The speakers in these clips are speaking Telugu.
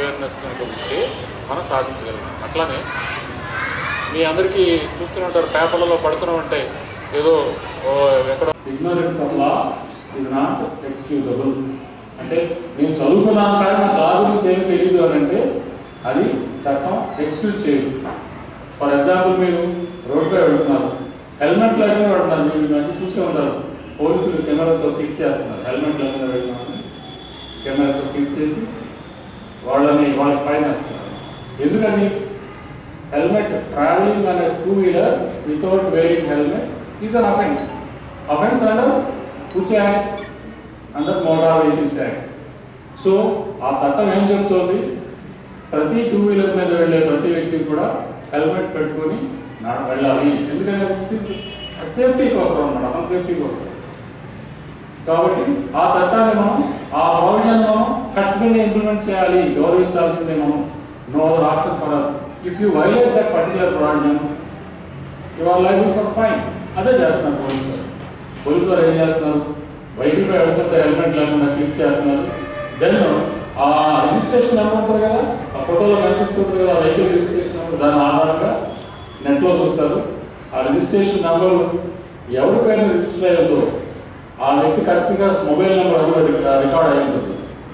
అవేర్నెస్ కనుక ఉంటే మనం సాధించగలం అట్లానే మీ అందరికీ చూస్తూనే ఉంటారు పేపర్లలో పడుతూనే ఉంటాయి ఏదో ఓ, ఎక్కడో ignorance of law is not excusable అంటే నేను చదువుకున్నాను కానీ నాకు లా గురించి ఏమి తెలియదు అని అంటే అది చట్టం ఎక్స్క్యూజ్ చేయదు ఫర్ ఎగ్జాంపుల్ మీరు రోడ్డుపై వెళ్తున్నారు హెల్మెట్ లేకుండా వెళ్తున్నారు మీరు ఈ మధ్య చూసే ఉంటారు పోలీసులు కెమెరాతో క్లిక్ చేస్తున్నారు హెల్మెట్ లేకుండా వెళ్తున్నారని కెమెరాతో క్లిక్ చేసి వాళ్ళని వాళ్ళకి ఫైన్ వేస్తున్నారు ఎందుకని హెల్మెట్ ట్రావెలింగ్ అనే two wheeler without wearing helmet is an offence offence under which act under motor vehicles act so ఆ చట్టం ఏం చెప్తోంది ప్రతి టూ వీలర్ మీద వెళ్ళే ప్రతి వ్యక్తి కూడా హెల్మెట్ పెట్టుకొని నా- వెళ్ళాలి ఎందుకంటే సేఫ్టీ కోసం అన్నమాట అతని సేఫ్టీ కోసం కాబట్టి ఆ చట్టాన్ని మనం ఆ ప్రొవిజన్ మనం ఖచ్చితంగా ఇంప్లిమెంట్ చేయాలి గౌరవించాల్సిందే మనం no other option for us if you violate that particular provision you are liable for fine అదే చేస్తున్నారు పోలీసు వారు పోలీసు వారు ఏం చేస్తున్నారు బయటికి వెళ్తుంటే హెల్మెట్ లేకుండా క్లిక్ చేస్తున్నారు దెన్ ఆ రిజిస్ట్రేషన్ నెంబర్ ఉంటుంది కదా ఆ ఫోటోలో కనిపిస్తుంటుంది కదా వెహికల్ రిజిస్ట్రేషన్ నెంబర్ దాని ఆధారంగా నెట్లో చూస్తారు ఆ రిజిస్ట్రేషన్ నెంబర్ ఎవరి పేరు రిజిస్టర్ అయ్యిందో ఆ వ్యక్తి ఖచ్చితంగా మొబైల్ నెంబర్ అది రికార్డ్ అయి ఉంటుంది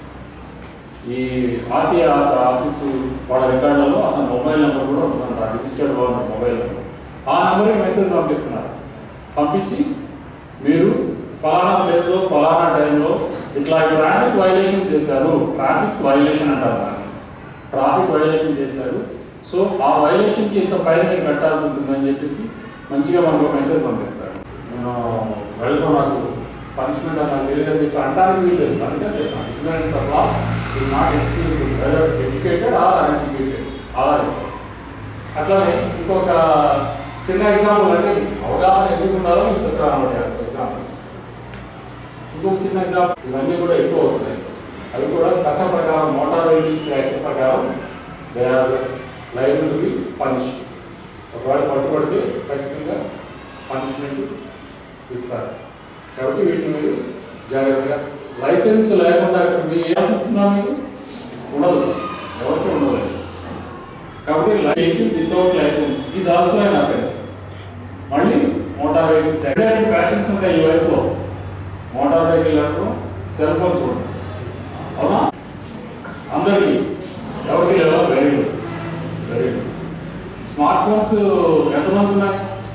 ఈ ఆర్టీఐ ఆఫీసు వాళ్ళ రికార్డులలో అతని మొబైల్ నెంబర్ కూడా ఉంటుందంట రిజిస్టర్డ్ వాళ్ళ మొబైల్ నెంబర్ ఆ నెంబర్కి మెసేజ్ పంపిస్తున్నారు పంపించి మీరు ఫలానా ప్లేస్లో ఫలానా టైంలో ఇట్లా ట్రాఫిక్ వైలేషన్ చేశారు ట్రాఫిక్ వైలేషన్ అంటారు దాన్ని ట్రాఫిక్ వైలేషన్ చేశారు సో ఆ వైలేషన్కి ఇంత ఫైన్ మీరు కట్టాల్సి ఉంటుందని చెప్పేసి మంచిగా మనకు ఒక మెసేజ్ పంపిస్తారు నేను వెళ్తాను నాకు పనిష్మెంట్ అని నాకు తెలియదు అని చెప్పి అంటానికి వీల్లేదు అందుకే ignorance of law is not excuse whether educated or uneducated or అట్లానే ఇంకొక చిన్న ఎగ్జాంపుల్ అంటే అవగాహన ఎందుకు ఉండాలో మీకు చెప్తాను అన్నమాట ఎగ్జాంపుల్స్ ఇంకొక చిన్న ఎగ్జాంపుల్ ఇవన్నీ కూడా ఎక్కువ అవుతున్నాయి అవి కూడా చట్ట ప్రకారం మోటార్ వెహికల్స్ యాక్ట్ ప్రకారం they are liable to be punish ఒకవేళ పట్టుబడితే ఖచ్చితంగా పనిష్మెంట్ ఇస్తారు కాబట్టి వీటిని మీరు జాగ్రత్తగా లైసెన్స్ లేకుండా ఇక్కడ మీ లైసెన్స్ ఉందా మీకు ఉండదు ఎవరికి ఉండదు లైసెన్స్ కాబట్టి vehicle without licence is also an offence మళ్ళీ మోటార్ వెహికల్స్ ప్యాషన్స్ ఉంటాయి ఈ వయసులో మోటార్ సైకిల్ నడపడం సెల్ ఫోన్ చూడడం అవునా అందరికీ ఎవరికి లేవా very good very good smart phones ఎంతమంది ఉన్నాయి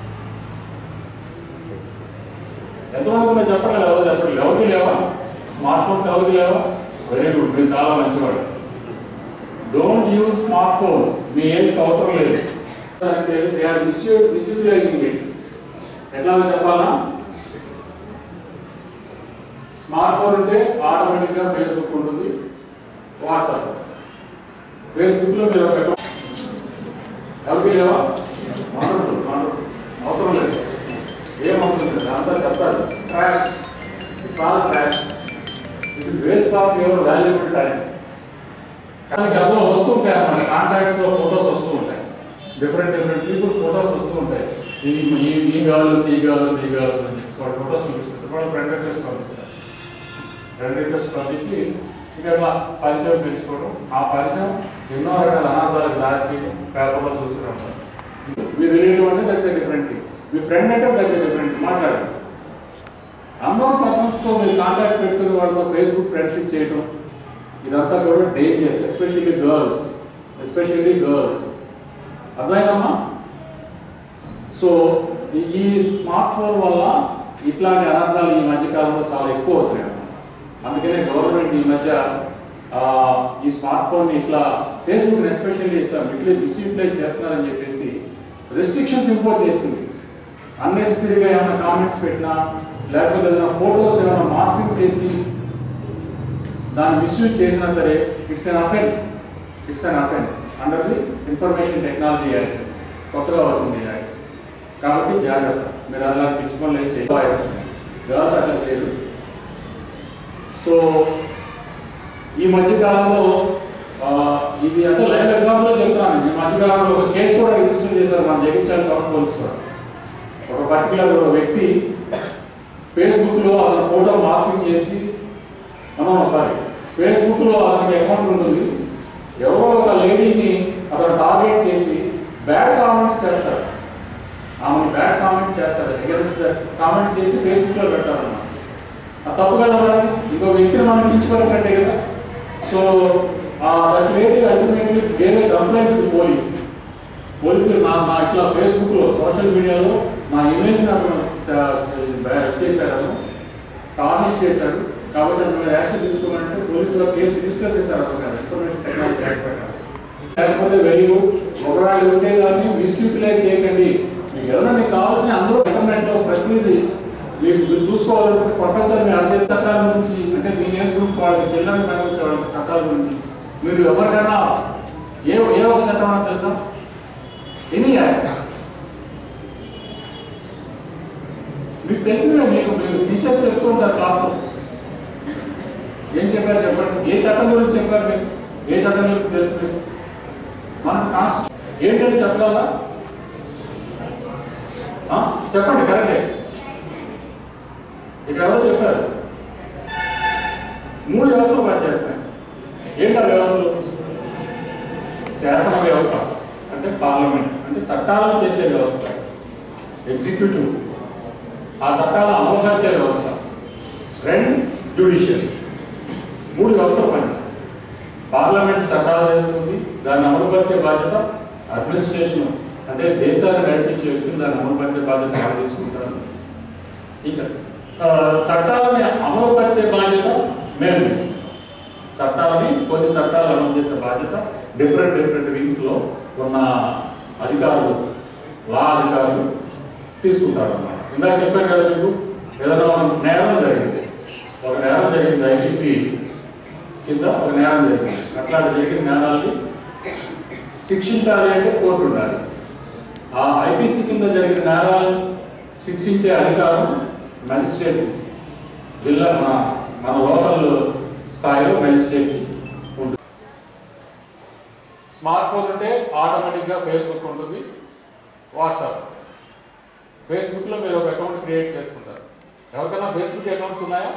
ఎంతమంది ఉన్నాయి చెప్పండి ఎవరు చెప్పండి ఎవరికి లేవా స్మార్ట్ ఫోన్స్ ఎవరికి లేవా వెరీ గుడ్ మీరు చాలా మంచివాడు డోంట్ యూజ్ స్మార్ట్ ఫోన్స్ మీ ఏజ్కి అవసరం లేదు అంటే దే ఆర్ మిస్యూటిలైజింగ్ ఇట్ ఎట్లాగో చెప్పాలా స్మార్ట్ ఫోన్ ఉంటే ఆటోమేటిక్గా ఫేస్బుక్ ఉంటుంది వాట్సాప్ ఫేస్బుక్లో మీరు ఒక account- ఎవరికి లేవా మాట్లాడు మాట్లాడు అవసరం లేదు ఏం అవసరం లేదు అంతా చెప్తారు trash it's all trash it is waste of your valuable time కానీ అందులో వస్తూ ఉంటాయి అన్నమాట కాంటాక్ట్స్ లో ఫొటోస్ వస్తూ ఉంటాయి డిఫరెంట్ డిఫరెంట్ పీపుల్ ఫొటోస్ వస్తూ ఉంటాయి ఈ ఈ ఈ గాలు ఈ గాలు ఈ గాలు అని చెప్పి వాళ్ళు ఫొటోస్ చూపిస్తారు వాళ్ళు ఫ్రెండ్ రిక్వెస్ట్ పంపిస్తారు ఫ్రెండ్ రిక్వెస్ట్ పంపించి ఇక అట్లా పరిచయం పెంచుకోవడం ఆ పరిచయం ఎన్నో రకాల అనార్థాలకు దారికి పేపర్లో చూస్తూనే ఉంటారు మీ రిలేటివ్ అంటే దట్స్ డిఫరెంట్ థింగ్ మీ ఫ్రెండ్ అంటే దట్స్ డిఫరెంట్ మాట్లాడండి అన్నోన్ పర్సన్స్తో మీరు కాంటాక్ట్ పెట్టుకుని వాళ్ళతో ఫేస్బుక్ ఫ్రెండ్షిప్ చేయడం ఇదంతా కూడా danger especially girls especially girls అర్థమైందమ్మా సో ఈ- ఈ స్మార్ట్ ఫోన్ వల్ల ఇట్లాంటి అనర్థాలు ఈ మధ్య కాలంలో చాలా ఎక్కువ అవుతున్నాయి అన్నమాట. అందుకనే గవర్నమెంట్ ఈ మధ్య ఆ, ఈ స్మార్ట్ ఫోన్ ఇట్లా ఫేస్బుక్ ఎస్పెషల్లీ ఇట్లా మిస్యూటిలైజ్ చేస్తున్నారని చెప్పేసి రెస్ట్రిక్షన్స్ ఇంపోజ్ చేసింది అన్నెసెసరీగా ఏమైనా కామెంట్స్ పెట్టినా లేకపోతే ఏదైనా ఫొటోస్ ఏమైనా మార్ఫింగ్ చేసి దాన్ని మిస్యూజ్ చేసినా సరే it's an offence it's an offence under the information technology act కొత్తగా వచ్చింది ఈ యాక్ట్ కాబట్టి జాగ్రత్త మీరు అలా పిచ్చి పనులు ఏం చేయాలి గర్ల్స్ అట్లా చేయరు సో ఈ మధ్య కాలంలో ఆ, ఇది అంటే లైవ్ ఎగ్జాంపుల్ చెప్తున్నాను ఈ మధ్య కాలంలో ఒక కేసు కూడా రిజిస్టర్ చేశారు మన జగిత్యాల టౌన్ పోలీస్ కూడా ఒక పర్టికులర్ వ్యక్తి ఫేస్బుక్లో అతని ఫోటో మార్పింగ్ చేసి సారీ ఫేస్బుక్లో అతనికి అకౌంట్ ఉంటుంది ఎవరో ఒక లేడీని అతను టార్గెట్ చేసి బ్యాడ్ కామెంట్స్ చేస్తాడు ఆమెను బ్యాడ్ కామెంట్ చేస్తాడు ఎగరెస్ట్ కామెంట్ చేసి ఫేస్బుక్లో పెడతారన్నమాట అది తప్పు కదా మరి ఇంకో వ్యక్తిని మనం కించపరిచినట్టే కదా so that lady ultimately gave complaint to police పోలీసులు మా మా ఇట్లా ఫేస్బుక్లో సోషల్ మీడియాలో మా ఇమేజ్ని అతను చ- చ- బ్యా- చేశాడు టార్నిష్ చేశాడు కాబట్టి అతని మీద యాక్షన్ తీసుకోవాలంటే పోలీసులు కేసు రిజిస్టర్ చేశారు అతను మీద ఇన్ఫర్మేషన్ టెక్నాలజీ యాక్ట్ ప్రకారం లేకపోతే వెరీ గుడ్ ఒకవేళ ఉంటే దాన్ని మిస్యూటిలైజ్ చేయకండి మీకు ఏదైనా మీకు కావాల్సిన అందరూ ఇంటర్నెట్లో ప్రతిదీ మీకు మీరు చూసుకోవాలంటే ప్రపంచాన్ని అర్థం చట్టాల గురించి అంటే మీ ఏజ్ గ్రూప్ వాళ్ళకి చెల్లెని కనిపించే వాళ్ళకి చట్టాల గురించి మీరు ఎవరికైనా ఏ ఏ ఒక చట్టం అని తెలుసా ఎనీ యాక్ట్ మీకు తెలిసిందే మీకు మీరు టీచర్స్ చెప్తూ ఉంటారు క్లాస్లో ఏం చెప్పారు చెప్పండి ఏ చట్టం గురించి చెప్పారు మీకు ఏ చట్టం గురించి తెలుసు మీకు మన కాన్స్ట్ ఏంటంటే చెప్పగలరా ఆ? చెప్పండి కరెక్టే ఇక్కడ ఎవరో చెప్పారు మూడు వ్యవస్థలు పనిచేస్తాయి ఏంటి ఆ వ్యవస్థలు శాసన వ్యవస్థ అంటే పార్లమెంట్ అంటే చట్టాలను చేసే వ్యవస్థ ఎగ్జిక్యూటివ్ ఆ చట్టాలను అమలుపరిచే వ్యవస్థ రెండు జ్యుడిషియల్ మూడు వ్యవస్థలు పనిచేస్తాయి పార్లమెంట్ చట్టాలు చేస్తుంది దాన్ని అమలుపరిచే బాధ్యత అడ్మినిస్ట్రేషన్ అంటే దేశాన్ని నడిపించే వ్యక్తులు దాన్ని అమలుపరిచే బాధ్యత వాళ్ళు తీసుకుంటారు ఇక ఆ, చట్టాలని అమలుపరిచే బాధ్యత మేము తీసుకుంటాం. చట్టాలని కొన్ని చట్టాలు అమలు చేసే బాధ్యత డిఫరెంట్ డిఫరెంట్ వింగ్స్ లో ఉన్న అధికారులు లా అధికారులు తీసుకుంటారు అన్నమాట ఇందాక చెప్పాను కదా మీకు ఏదైనా ఒక నేరం జరిగింది ఒక నేరం జరిగింది ఐపీసీ కింద ఒక నేరం జరిగింది అట్లాంటి జరిగిన నేరాల్ని శిక్షించాలి అంటే కోర్టు ఉండాలి ఆ ఐపీసీ కింద జరిగిన నేరాలను శిక్షించే అధికారం మెజిస్ట్రేట్ జిల్లా మన మన లోకల్ స్థాయిలో మెజిస్ట్రేట్ ఉంటుంది స్మార్ట్ ఫోన్ ఉంటే ఆటోమేటిక్గా ఫేస్బుక్ ఉంటుంది వాట్సాప్ ఫేస్బుక్లో మీరు ఒక అకౌంట్ క్రియేట్ చేసుకుంటారు ఎవరికైనా ఫేస్బుక్ అకౌంట్స్ ఉన్నాయా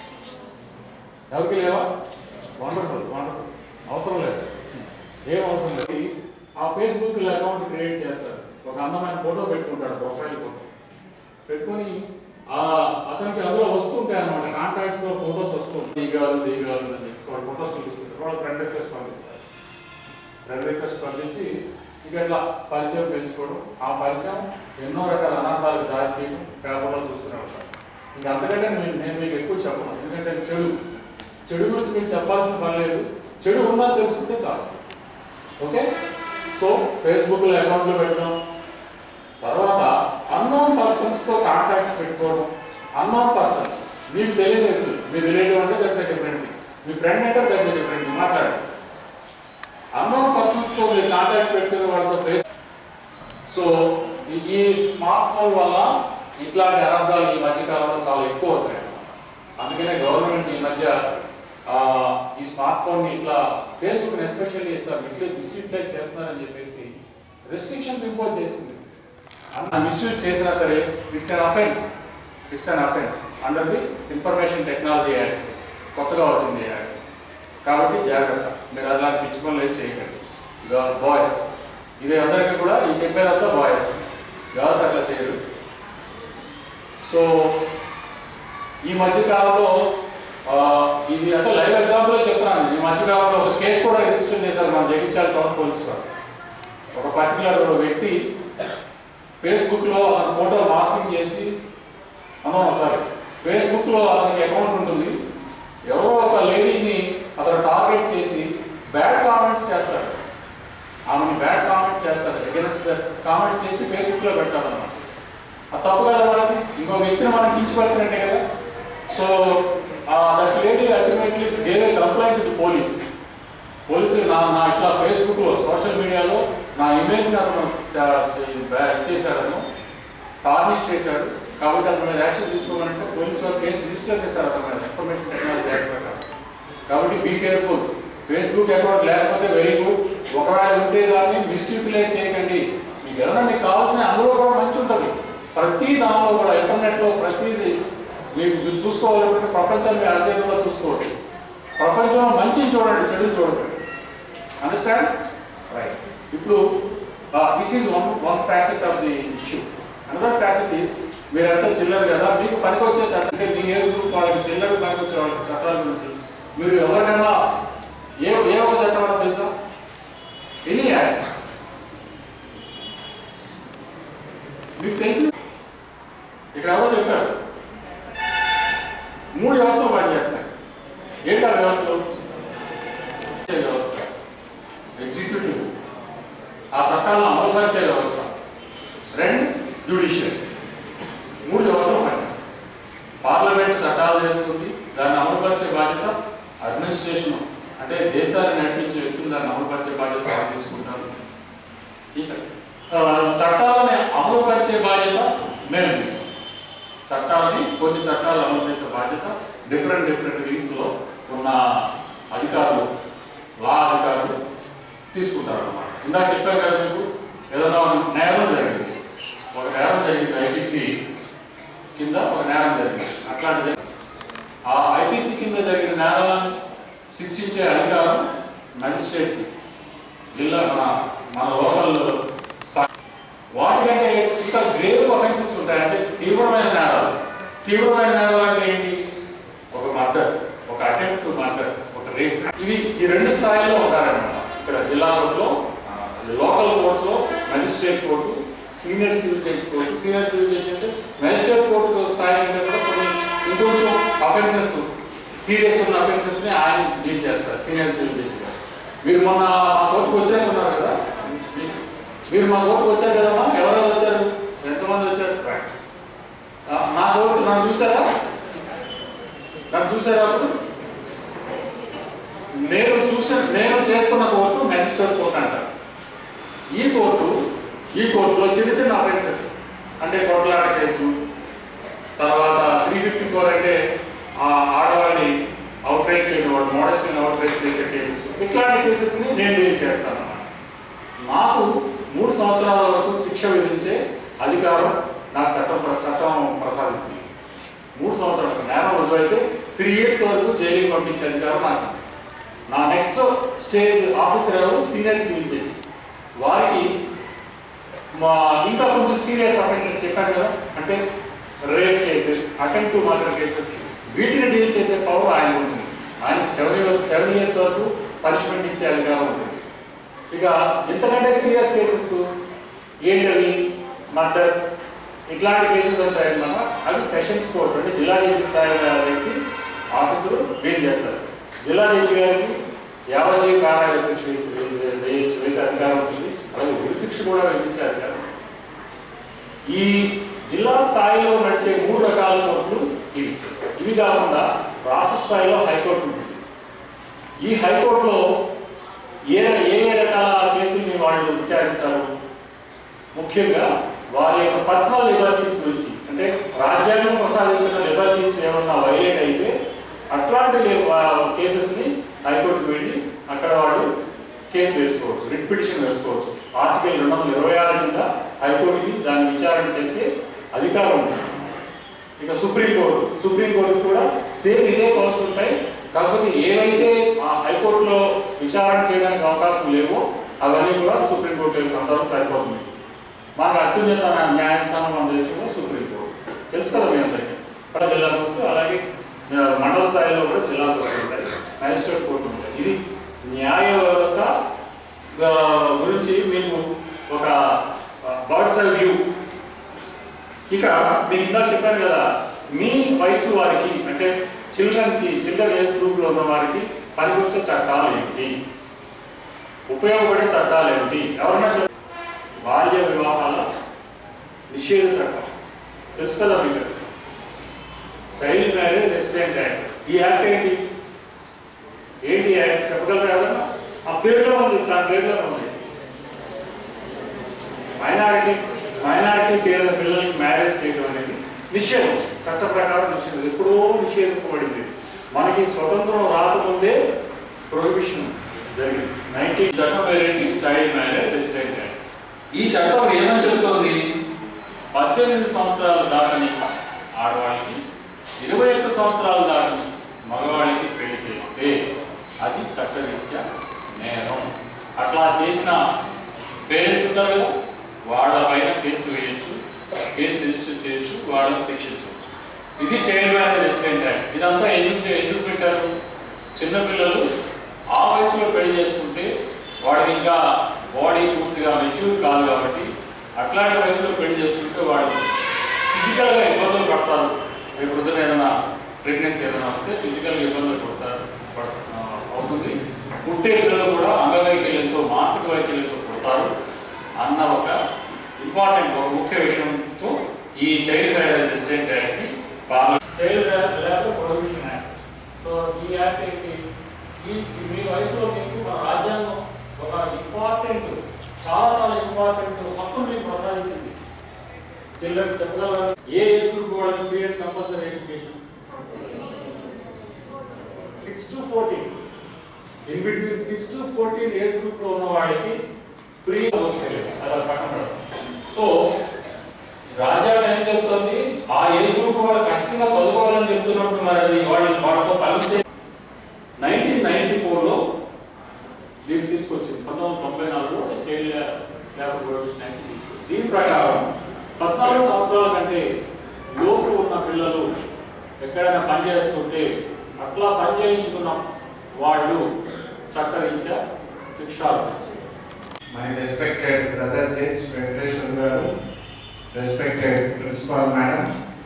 ఎవరికి లేవా వండర్ఫుల్ వండర్ఫుల్ అవసరం లేదు ఏం అవసరం లేదు ఆ ఫేస్బుక్ అకౌంట్ క్రియేట్ చేస్తారు ఒక అందమైన ఫోటో పెట్టుకుంటాడు ప్రొఫైల్ ఫోటో పెట్టుకొని ఆ అతనికి అందులో వస్తుంటాయి అనమాట కాంటాక్ట్స్ లో ఫోటోస్ వస్తుంటాయి దిగాలు దిగాలు అని చెప్పి సో ఫోటోస్ చూపిస్తారు వాళ్ళు ఫ్రెండ్ రిక్వెస్ట్ పంపిస్తారు ఫ్రెండ్ రిక్వెస్ట్ పంపించి ఇక ఇట్లా పరిచయం పెంచుకోవడం ఆ పరిచయం ఎన్నో రకాల అనార్థాలకు దారి తీయడం పేపర్లో చూస్తూనే ఉంటారు ఇంకా అంతకంటే నేను నేను మీకు ఎక్కువ చెప్పను ఎందుకంటే అది చెడు చెడు గురించి మీకు చెప్పాల్సిన పని లేదు చెడు ఉందా తెలుసుకుంటే చాలు ఓకే సో ఫేస్బుక్లో అకౌంట్లు పెట్టడం తర్వాత అన్నోన్ పర్సన్స్ తో కాంటాక్ట్స్ పెట్టుకోవడం అన్నోన్ పర్సన్స్ మీకు తెలియని వ్యక్తులు మీ రిలేటివ్ అంటే దట్స్ డిఫరెంట్ థింగ్ మీ ఫ్రెండ్ అంటే దట్స్ డిఫరెంట్ థింగ్ మాట్లాడండి అన్నోన్ పర్సన్స్ తో మీరు కాంటాక్ట్ పెట్టుకునే వాళ్ళతో ఫేస్ సో ఈ- ఈ స్మార్ట్ ఫోన్ వల్ల ఇట్లాంటి అనర్థాలు ఈ మధ్య కాలంలో చాలా ఎక్కువ అవుతాయి అందుకనే గవర్నమెంట్ ఈ మధ్య ఆ, ఈ స్మార్ట్ ఫోన్ ని ఇట్లా ఫేస్బుక్ ఎస్పెషల్లీ ఇట్లా మిస్యూటిలైజ్ చేస్తున్నారని చెప్పేసి రెస్ట్రిక్షన్స్ ఇంపోజ్ చేసింది అన్న మిస్యూజ్ చేసినా సరే it's an offence it's an offence under the information technology act కొత్తగా వచ్చింది ఈ యాక్ట్ కాబట్టి జాగ్రత్త మీరు అలాంటి పిచ్చి పనులు ఏం చేయకండి బాయ్స్ ఇది అందరికీ కూడా ఈ చెప్పేదంతా బాయ్స్ గర్ల్స్ అట్లా చేయరు సో ఈ మధ్య కాలంలో ఆ, ఇది అంటే లైవ్ ఎగ్జాంపుల్ చెప్తున్నాను ఈ మధ్య కాలంలో ఒక కేసు కూడా రిజిస్టర్ చేశారు మన జగిత్యాల టౌన్ పోలీస్ వారు ఒక పర్టికులర్ వ్యక్తి ఫేస్బుక్ లో అతని ఫోటో మార్ఫింగ్ చేసి అమ్మా సారీ ఫేస్బుక్ లో అతనికి అకౌంట్ ఉంటుంది ఎవరో ఒక లేడీని అతను టార్గెట్ చేసి బ్యాడ్ కామెంట్స్ చేస్తాడు ఆమెని బ్యాడ్ కామెంట్స్ చేస్తాడు ఎగెన్స్ట్ కామెంట్స్ చేసి ఫేస్బుక్ లో పెడతాడు అన్నమాట అది తప్పు కదా మనది ఇంకో వ్యక్తిని మనం కించపరిచినట్టే కదా so that lady ultimately gave complaint to police పోలీసులు నా నా ఇట్లా ఫేస్బుక్లో సోషల్ మీడియాలో నా ఇమేజ్ని అతను చ- చ- బ్యా- ఇచ్చేశాడు అతను టార్నిష్ చేశాడు కాబట్టి అతని మీద యాక్షన్ తీసుకోవాలంటే పోలీసు వారు కేసు రిజిస్టర్ చేశారు అతని మీద ఇన్ఫర్మేషన్ టెక్నాలజీ యాక్ట్ ప్రకారం కాబట్టి బీ కేర్ఫుల్ ఫేస్బుక్ అకౌంట్ లేకపోతే వెరీ గుడ్ ఒకవేళ ఉంటే దాన్ని మిస్యూటిలైజ్ చేయకండి మీకు ఏదైనా మీకు కావాల్సిన అందులో కూడా మంచి ఉంటుంది ప్రతి దానిలో కూడా ఇంటర్నెట్లో ప్రతిదీ మీకు మీరు చూసుకోవాలనుకుంటే ప్రపంచాన్ని మీ అరచేతిలో చూసుకోవచ్చు ప్రపంచంలో మంచిని చూడండి చెడు చూడండి అండర్స్టాండ్ రైట్ ఇప్పుడు this is one one facet of the issue another facet is మీరంతా చిల్లరు కదా మీకు పనికొచ్చే చట్టం అంటే మీ ఏజ్ గ్రూప్ వాళ్ళకి చిల్లరు పనికొచ్చే వాళ్ళ చట్టాల గురించి మీరు ఎవరికైనా ఏ ఏ ఒక చట్టం అన్నా తెలుసా ఎనీ యాక్ట్ మీకు తెలిసి ఇక్కడ ఎవరో చెప్పారు మూడు వ్యవస్థలు పనిచేస్తాయి ఏంటి ఆ వ్యవస్థలు వ్యవస్థ ఎగ్జిక్యూటివ్ ఆ చట్టాలను అమలుపరిచే వ్యవస్థ రెండు జ్యుడిషియల్ మూడు వ్యవస్థలు పనిచేస్తాయి పార్లమెంట్ చట్టాలు చేస్తుంది దాన్ని అమలుపరిచే బాధ్యత అడ్మినిస్ట్రేషన్ అంటే దేశాన్ని నడిపించే వ్యక్తులు దాన్ని అమలుపరిచే బాధ్యత వాళ్ళు తీసుకుంటారు ఇక ఆ, చట్టాలని అమలుపరిచే బాధ్యత మేము తీసుకుంటాం చట్టాలని కొన్ని చట్టాలు అమలు చేసే బాధ్యత డిఫరెంట్ డిఫరెంట్ వింగ్స్ లో ఉన్న అధికారులు లా అధికారులు తీసుకుంటారు అన్నమాట ఇందాక చెప్పాను కదా మీకు ఏదైనా ఒక నేరం జరిగింది ఒక నేరం జరిగింది ఐపీసీ కింద ఒక నేరం జరిగింది అట్లాంటి జరిగింది. ఆ ఐపీసీ కింద జరిగిన నేరాలను శిక్షించే అధికారం మెజిస్ట్రేట్కి జిల్లా మన మన లోకల్ స్థా- వాటికంటే ఇంకా గ్రేవ్ అఫెన్సెస్ ఉంటాయి అంటే తీవ్రమైన నేరాలు తీవ్రమైన నేరాలు అంటే ఏంటి ఒక మర్డర్ ఒక అటెంప్ట్ టు మర్డర్ ఒక రేప్ ఇవి ఈ రెండు స్థాయిలో ఉంటారన్నమాట ఇక్కడ జిల్లా కోర్టులో లోకల్ కోర్ట్స్ లో magistrate court senior civil judge court senior civil judge అంటే మెజిస్ట్రేట్ కోర్టు స్థాయి కంటే కూడా కొన్ని ఇంకొంచెం అఫెన్సెస్ సీరియస్ ఉన్న అఫెన్సెస్ ని ఆయన డీల్ చేస్తారు సీనియర్ సివిల్ జడ్జి గారు మీరు మొన్న మా కోర్టుకు వచ్చాక ఉన్నారు కదా మీరు మా కోర్టుకు వచ్చారు కదమ్మా ఎవరెవరు వచ్చారు ఎంతమంది వచ్చారు ఆ, నా కోర్టు నన్ను చూసారా నన్ను చూసారా అప్పుడు నేను చూసిన నేను చేస్తున్న కోర్టు మెజిస్ట్రేట్ కోర్టు అంటారు ఈ కోర్టు ఈ కోర్టులో చిన్న చిన్న అఫెన్సెస్ అంటే కొట్లాట కేసులు తర్వాత త్రీ ఫిఫ్టీ ఫోర్ అంటే ఆ ఆడవాళ్ళని అవుట్రేట్ చేయడం వాడు మోడస్ట్ని అవుట్రేట్ చేసే కేసెస్ ఇట్లాంటి కేసెస్ని నేను డీల్ చేస్తాను అన్నమాట నాకు మూడు సంవత్సరాల వరకు శిక్ష విధించే అధికారం నాకు చట్టం ప్ర- చట్టం ప్రసాదించింది మూడు సంవత్సరాలకు నేరం రుజువైతే త్రీ ఇయర్స్ వరకు జైలుకి పంపించే అధికారం నాకు ఉంది. నా నెక్స్ట్ స్టేజ్ ఆఫీసర్ ఎవరు సీనియర్ సివిల్ జడ్జి వారికి మా ఇంకా కొంచెం సీరియస్ అఫెన్సెస్ చెప్పాను కదా అంటే rape cases attempt to murder cases వీటిని డీల్ చేసే పవర్ ఆయన ఉంటుంది ఆయన సెవెన్ ఇయర్స్ సెవెన్ ఇయర్స్ వరకు పనిష్మెంట్ ఇచ్చే అధికారం ఉంటుంది ఇక ఇంతకంటే సీరియస్ కేసెస్ ఏంటవి మర్డర్ ఇట్లాంటి కేసెస్ ఉంటాయన్నమాట అవి సెషన్స్ కోర్టు అంటే జిల్లా జడ్జి స్థాయి వ్యక్తి ఆఫీసులు డీల్ చేస్తారు జిల్లా జడ్జి గారికి యావజీ కారాగార శిక్ష వేసి వే- వేయచ్చు వేసే అధికారం ఉంటుంది అలాగే ఉరి శిక్ష కూడా విధించే అధికారం ఈ జిల్లా స్థాయిలో నడిచే మూడు రకాల కోర్టులు ఇవి ఇవి కాకుండా రాష్ట్ర స్థాయిలో హైకోర్టు ఉంటుంది ఈ హైకోర్టులో ఏ ఏ ఏ రకాల కేసుల్ని వాళ్ళు విచారిస్తారు ముఖ్యంగా వారి యొక్క పర్సనల్ లిబర్టీస్ గురించి అంటే రాజ్యాంగం ప్రసాదించిన లిబర్టీస్ ఏమన్నా వైలేట్ అయితే అట్లాంటి కేసెస్ని హైకోర్టుకు వెళ్ళి అక్కడ వాళ్ళు కేసు వేసుకోవచ్చు రిట్ పిటిషన్ వేసుకోవచ్చు ఆర్టికల్ రెండు వందల ఇరవై ఆరు కింద హైకోర్టుకి దాన్ని విచారణ చేసే అధికారం ఉంది ఇక సుప్రీంకోర్టు సుప్రీంకోర్టు కూడా సేమ్ ఇదే పవర్స్ ఉంటాయి కాకపోతే ఏవైతే ఆ హైకోర్టులో విచారణ చేయడానికి అవకాశం లేవో అవన్నీ కూడా సుప్రీంకోర్టు అంతవరకు సరిపోతుంది మనకు అత్యున్నత న్యాయస్థానం మన దేశంలో సుప్రీంకోర్టు తెలుసు కదా మీ అందరికీ ఇక్కడ జిల్లా కోర్టు అలాగే ఆ, మండల స్థాయిలో కూడా జిల్లా కోర్టు ఉంటాయి మ్యాజిస్ట్రేట్ కోర్టు ఉంటాయి ఇది న్యాయ వ్యవస్థ ఆ, గురించి మీకు ఒక బర్డ్స్ ఐ వ్యూ ఇక మీకు ఇందా చెప్పాను కదా మీ వయసు వారికి అంటే చిల్డ్రన్కి చిల్డ్రన్ ఏజ్ గ్రూప్లో ఉన్న వారికి పనికొచ్చే చట్టాలు ఏంటి ఉపయోగపడే చట్టాలు ఏంటి ఎవరన్నా చెప్ బాల్య వివాహాల నిషేధ చట్టం తెలుసు కదా మీకు చైల్డ్ మ్యారేజ్ రెసిడెంట్ యాక్ట్ ఈ యాక్ట్ ఏంటి ఏంటి యాక్ట్ చెప్పగలరా ఎవరన్నా ఆ పేరులో ఉంది దాని పేరులో ఉంది మైనారిటీ మైనారిటీ పేర్ల పిల్లలకి మ్యారేజ్ చేయడం అనేది నిషేధం చట్ట ప్రకారం నిషేధం ఎప్పుడో నిషేధింపబడింది మనకి స్వతంత్రం రాకముందే ప్రొహిబిషన్ జరిగింది నైన్టీన్ చట్టం పేరేంటి చైల్డ్ మ్యారేజ్ రెసిడెంట్ యాక్ట్ ఈ చట్టం ఏమని చెబుతోంది పద్దెనిమిది సంవత్సరాలు దాటని ఆడవాళ్ళకి ఇరవై ఒక్క సంవత్సరాలు దాటని మగవాళ్ళకి పెళ్లి చేస్తే అది చట్టరీత్యా నేరం అట్లా చేసిన పేరెంట్స్ ఉంటారు కదా వాళ్ళ పైన కేసు వేయొచ్చు కేసు రిజిస్టర్ చేయొచ్చు వాళ్ళని శిక్షించవచ్చు ఇది చైల్డ్ మ్యారేజ్ రెసిడెంట్ యాక్ట్ ఇదంతా ఎందుకు చే- ఎందుకు పెట్టారు చిన్నపిల్లలు ఆ వయసులో పెళ్లి చేసుకుంటే వాడికి ఇంకా బాడీ పూర్తిగా మెచ్యూర్ కాదు కాబట్టి అట్లాంటి వయసులో పెళ్లి చేసుకుంటే వాళ్ళు ఫిజికల్గా ఇబ్బందులు పడతారు రేపు పొద్దున ఏదైనా ప్రెగ్నెన్సీ ఏదైనా వస్తే ఫిజికల్గా ఇబ్బందులు పడతారు పడ- ఆ, అవుతుంది పుట్టే పిల్లలు కూడా అంగవైకల్యంతో మానసిక వైకల్యంతో పుడతారు అన్న ఒక ఇంపార్టెంట్ ఒక ముఖ్య విషయంతో ఈ చైల్డ్ మ్యారేజ్ రెసిడెంట్ యాక్ట్ని బాగా child labour prohibition act so ఈ యాక్ట్ ఏంటి ఈ ఈ మీ వయసులో మీకు మన రాజ్యాంగం ఒక ఇంపార్టెంట్ చాలా చాలా ఇంపార్టెంట్ హక్కును మీకు ప్రసాదించింది చిల్డ్రన్ చెప్పగలరా ఏ ఏజ్ గ్రూప్ వాళ్ళకి period compulsory education six to fourteen in between six to fourteen age group లో ఉన్న వాళ్ళకి ఫ్రీ అలా పక్కన పెడదాం. సో రాజ్యాంగం ఏం చెప్తుంది ఆ ఏజ్ గ్రూప్ వాళ్ళు ఖచ్చితంగా చదువుకోవాలని చెప్తున్నప్పుడు మరి అది వాళ్ళు వాళ్ళతో కలిసి నైన్టీన్ నైన్టీ ఫోర్లో దీన్ని తీసుకొచ్చింది పంతొమ్మిది వందల తొంభై నాలుగులో చైల్డ్ లేబర్ ప్రొహిబిషన్ యాక్ట్ తీసుకొచ్చింది దీని ప్రకారం పద్నాలుగు సంవత్సరాల కంటే లోపు ఉన్న పిల్లలు ఎక్కడైనా పని చేస్తుంటే అట్లా పని చేయించుకున్న వాళ్ళు చట్టరీత్యా శిక్ష My respected brother James Venkateshwar garu, respected principal madam,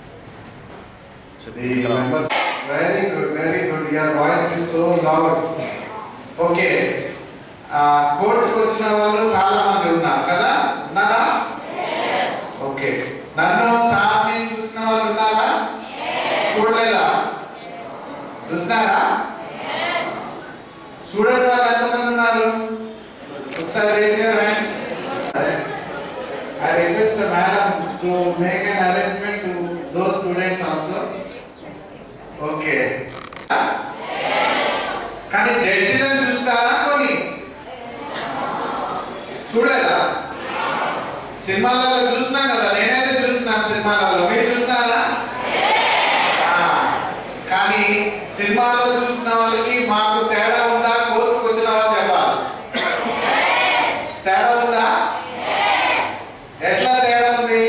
the members, very good, very good, your voice is so loud. Okay, కోర్టుకు వచ్చిన వాళ్ళు చాలా మంది ఉన్నారు కదా ఉన్నారా ఓకే నన్ను సార్ని చూసిన వాళ్ళు ఉన్నారా చూడలేదా చూసినారా చూడని వాళ్ళు ఎంతమంది ఉన్నారు ఒకసారి raise your hands. I request the madam to make an arrangement to those students also. Okay. కానీ జడ్జిలను చూస్తారా కొన్ని చూడలేదా సినిమాలలో చూసినా కదా నేనైతే చూసినాను సినిమాలలో మీరు చూసినారా ఆ, కానీ సినిమాలో చూసిన వాళ్ళకి మాకు తేడా ఉందా కోర్టుకు వచ్చిన వాళ్ళు చెప్పాలి తేడా ఉందా ఎట్లా తేడా ఉంది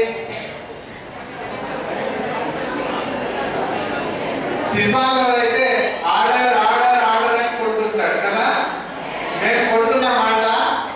సినిమాలో అయితే ఆర్డర్ ఆర్డర్ ఆర్డర్ అని కొడుతుంటాడు కదా మేము కొడుతున్నాం మాట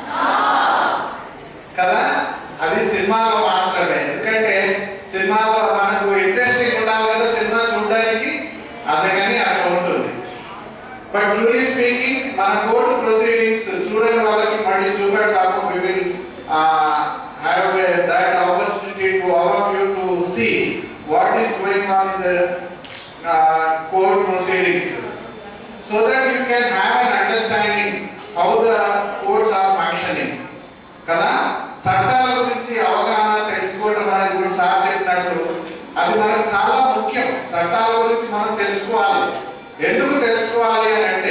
కదా అది సినిమాలో మాత్రమే ఎందుకంటే సినిమాలో మనకు ఇంట్రెస్టింగ్ ఉండాలి కదా సినిమా చూడడానికి అందుకని అట్లా ఉంటుంది బట్ ట్రూలీ స్పీకింగ్ మన కోర్టు ప్రొసీడింగ్స్ చూడని వాళ్ళకి మళ్ళీ చూపెడతాము we will have that opportunity to all of you to see what is going on in the court proceedings so that you can have an understanding how the courts are functioning కదా చట్టాల గురించి అవగాహన తెలుసుకోవడం అనేది కూడా సార్ చెప్పినట్లు అది మనకు చాలా ముఖ్యం చట్టాల గురించి మనం తెలుసుకోవాలి ఎందుకు తెలుసుకోవాలి అని అంటే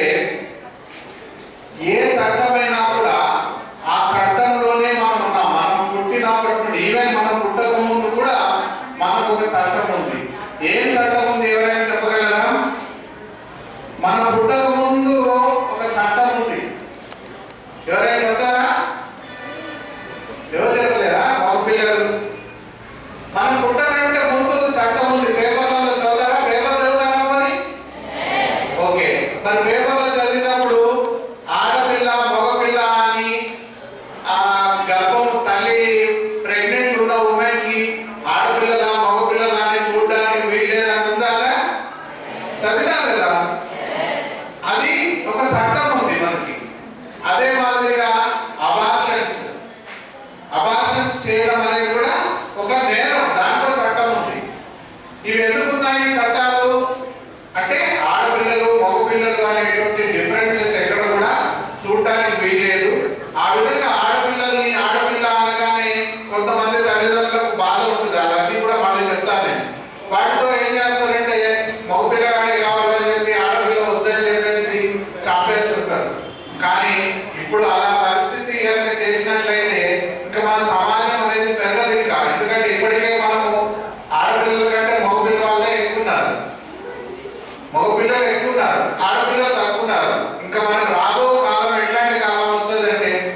ఏ చట్టమైనా కూడా ఆ చట్టంలోనే మనం ఉన్నాం మనం పుట్టినప్పటి నుండి ఈవెన్ మనం పుట్టక ముందు కూడా మనకు ఒక చట్టం ఉంది ఏం చట్టం ఉంది ఎవరైనా చెప్పగలరా మనం పుట్టక ముందు ఒక చట్టం ఉంది ఎవరైనా చెప్తారా ఎవరు చెప్పలేరా మగ పిల్లలు మనం పుట్టకంటే ముందు చట్టం ఉంది పేపర్లలో చదువుతారా పేపర్ చదువుతారా మరి ఓకే మరి పేపర్లో చదివినప్పుడు ఆడపిల్ల మగపిల్ల అని ఆ గర్భం తల్లి ప్రెగ్నెంట్ ఉన్న ఉమెన్ కి ఆడపిల్లల మగపిల్లల అని చూడడానికి వీల్లేదని ఉందా చదివారు కదా అది ఒక చట్టం ఉంది మనకి అదే మాదిరిగా అబార్షన్స్ అబార్షన్స్ చేయడం అనేది కూడా ఒక నేరం దాంట్లో చట్టం ఉంది ఇవి ఎందుకున్నాయి ఈ చట్టాలు అంటే ఆడపిల్లలు మగపిల్లలు అనేటువంటి డిఫరెన్సెస్ ఎక్కడ కూడా చూడటానికి వీల్లేదు ఆ విధంగా ఆడపిల్లల్ని ఆడపిల్ల అనగానే కొంతమంది తల్లిదండ్రులకు బాధ ఉంటుంది అవన్నీ కూడా మళ్ళీ చెప్తాను నేను వాటితో ఏం చేస్తారంటే మగపిల్లగాడి కావాలని చెప్పి ఆడపిల్ల వద్దని చెప్పేసి చంపేస్తుంటారు కానీ ఇప్పుడు అలా పరిస్థితి కనుక చేసినట్లయితే ఇంకా మన సమాజం అనేది పెరగదు ఇంకా ఎందుకంటే ఇప్పటికే మనము ఆడపిల్లల కంటే మగపిల్ల వాళ్ళే ఎక్కువ ఉన్నారు మగ పిల్లలు ఎక్కువ ఉన్నారు ఆడపిల్లలు తక్కువ ఉన్నారు ఇంకా మనకు రాబో కాలం ఎట్లాంటి కాలం వస్తుంది అంటే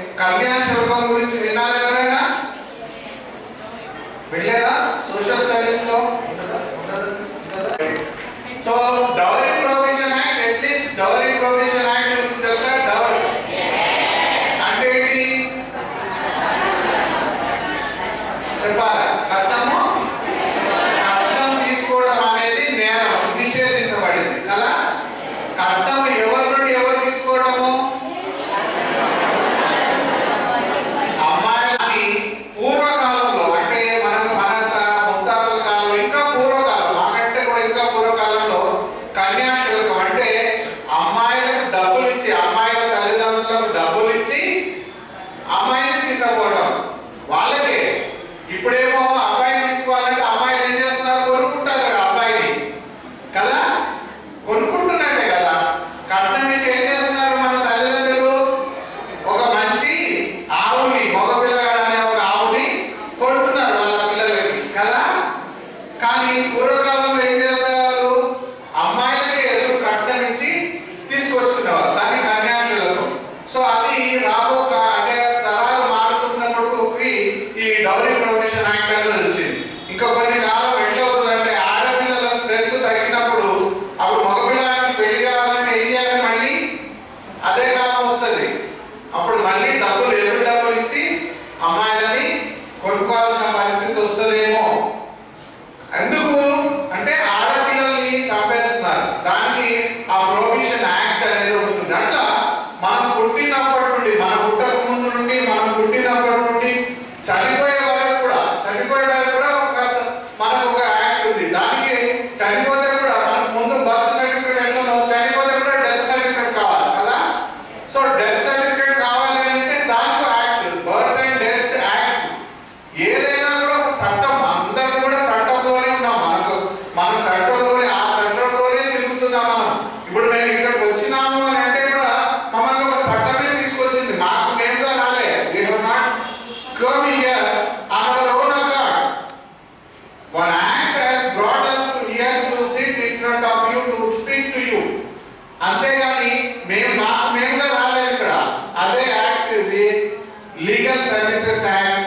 అదే కాలం వస్తుంది అప్పుడు మళ్ళీ డబ్బులు ఎదురు డబ్బులు ఇచ్చి అమ్మాయిలని కొనుక్కోవాల్సిన పరిస్థితి వస్తుందేమో ఎందుకు అంటే ఆడపిల్లల్ని చంపేస్తున్నారు దానికి ఆ ప్రొహిబిషన్ యాక్ట్ అనేది ఒకటి ఉంది అట్లా మనం పుట్టినప్పటి నుండి మన పుట్టక ముందు నుండి మనం పుట్టినప్పటి నుండి చనిపోయే వరకు కూడా చనిపోయే వరకు కూడా ఒక స- మనకు ఒక యాక్ట్ ఉంది దానికి చనిపోతే కూడా మనకు ముందు బర్త్ సర్టిఫికేట్ ఎట్లా చనిపోతే కూడా డెత్ సర్టిఫికేట్ కావాలి కదా సో డెత్ సర్టిఫికేట్ కావాలి అంటే దానికి act birth and death act ఏదైనా కూడా ఒక చట్టం అందరం కూడా చట్టంలోనే ఉన్నాం మనకు మన చట్టంలోనే ఆ చట్టంలోనే తిరుగుతున్నాం మనం ఇప్పుడు మేము ఇక్కడికి వచ్చినాము అని అంటే కూడా మమ్మల్ని ఒక చట్టమే తీసుకొచ్చింది మాకు మేముగా రాలే we have not come here on our own accord. One act has brought us to here to sit in front of you to speak to you. అంతేగాని మేము మాకు మేముగా రాలేదు ఇక్కడ అదే యాక్ట్ ఇది legal services act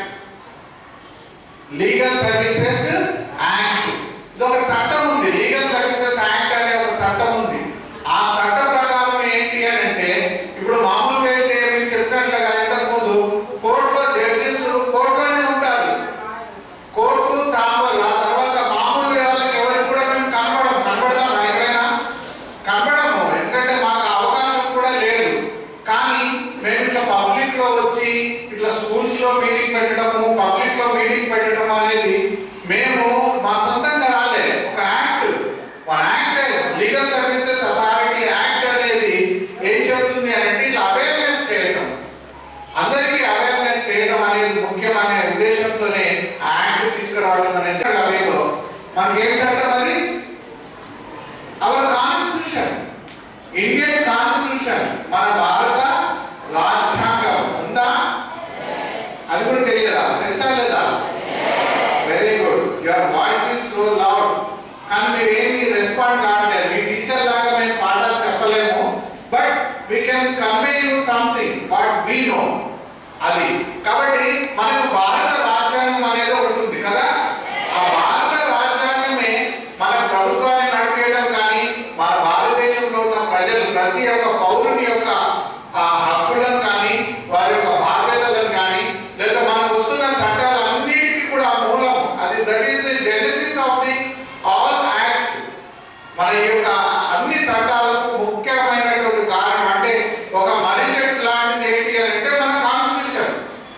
legal services act ఇది ఒక చట్టం ఉంది లీగల్ సర్వీసెస్ యాక్ట్ అనే ఒక చట్టం ఉంది ఆ చట్ట ప్రకారం ఏంటి అని అంటే ఇప్పుడు మామూలుగా అయితే మీరు చెప్పినట్లుగా ఇంతకు ముందు కోర్టులో జడ్జెస్ కోర్టులోనే ఉంటారు కోర్టు చాంబర్ ఆ తర్వాత మామూలు వాళ్ళకి ఎవరికి కూడా మేము కనబడం కనబడదాం ఎక్కడైనా కనబడము ఎందుకంటే మాకు ఆ అవకాశం కూడా లేదు కానీ మేము ఇట్లా పబ్లిక్ లో వచ్చి ఇట్లా స్కూల్స్ లో మీటింగ్ పెట్టడము పబ్లిక్ లో మీటింగ్ పెట్టడం అనేది మేము మా సొంతంగా రాలే ఒక act one act legal services authority act అనేది ఏం చెప్తుంది అంటే ఇట్లా అవేర్నెస్ చేయడం అందరికీ అవేర్నెస్ చేయడం అనేది ముఖ్యమనే ఉద్దేశంతోనే ఆ యాక్ట్ తీసుకురావడం అనేది అవేదో మనకి ఏం చట్టం అది అవర్ కాన్స్టిట్యూషన్ ఇండియన్ కాన్స్టిట్యూషన్ మన భారత రాజ్యాంగం ఉందా అది కూడా తెలియదా తెలుసా లేదా very good your voice is so loud కానీ మీరు ఏమి రెస్పాండ్ కావట్లేదు మీ టీచర్ లాగా మేము పాఠాలు చెప్పలేము but we can convey you something what we know అది కాబట్టి మనకు భారత రాజ్యాంగం అనేది ఒకటి ఉంది కదా ఆ భారత రాజ్యాంగమే మన ప్రభుత్వాన్ని నడిపేయడం కానీ మన భారతదేశంలో ఉన్న ప్రజలు ప్రతి ఒక్క పౌరుని యొక్క ఆ హక్కులను కానీ వారి యొక్క బాధ్యతలను కానీ లేదా మనకు వస్తున్న చట్టాలన్నిటికీ కూడా మూలం అది that is the genesis of the all acts మన యొక్క అన్ని చట్టాలకు ముఖ్యమైనటువంటి కారణం అంటే ఒక మర్రి చెట్టు లాంటిది ఏంటి అని అంటే మన కాన్స్టిట్యూషన్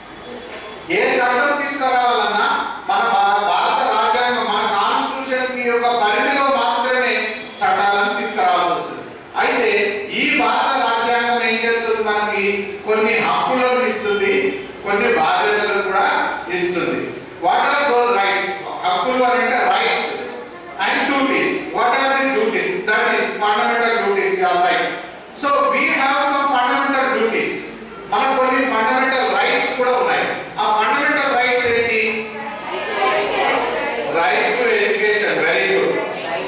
ఏ చట్టం తీసుకురావాలన్నా మన భా- భారత రాజ్యాంగం మన కాన్స్టిట్యూషన్ కి యొక్క పరిధిలో మాత్రమే చట్టాలను తీసుకురావాల్సి వస్తుంది అయితే ఈ భారత రాజ్యాంగం ఏం చేస్తుంది మనకి కొన్ని హక్కులను ఇస్తుంది కొన్ని బాధ్యతలను కూడా ఇస్తుంది వాట్ ఆర్ దోస్ రైట్స్ హక్కులు అని అంటే rights and duties what are the duties that is fundamental duties or right so we have some fundamental duties మనకు కొన్ని ఫండమెంటల్ రైట్స్ కూడా ఉన్నాయి ఆ ఫండమెంటల్ రైట్స్ ఏంటి right to education very good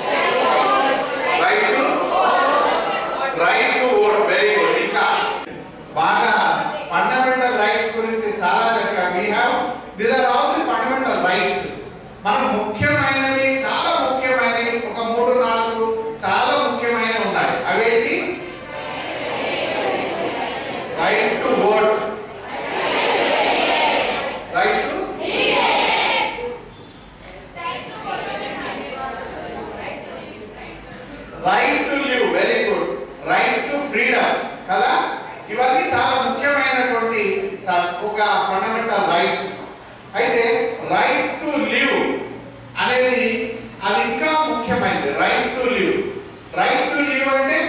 right to right to vote very good ఇంకా బాగా ఫండమెంటల్ రైట్స్ గురించి చాలా చక్కగా we have these are all the fundamental rights మన ముఖ్యమైనవి చాలా ముఖ్యమైనవి ఒక మూడు నాలుగు చాలా ముఖ్యమైనవి ఉన్నాయి అవేంటి right to vote right to right to live very good right to freedom కదా ఇవన్నీ చాలా ముఖ్యమైనటువంటి చా- ఒక ఫండమెంటల్ రైట్స్ అయితే రైట్ టు లివ్ అనేది అది ఇంకా ముఖ్యమైనది right to live right to live అంటే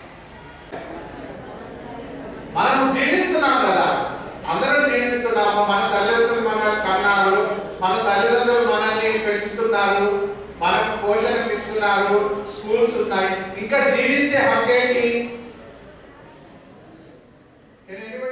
మనం జీవిస్తున్నాం కదా అందరం జీవిస్తున్నాము మన తల్లిదండ్రులు మన కన్నారు మన తల్లిదండ్రులు మనల్ని పెంచుతున్నారు మనకు పోషణకు ఇస్తున్నారు స్కూల్స్ ఉన్నాయి ఇంకా జీవించే హక్కు ఏంటి Can anybody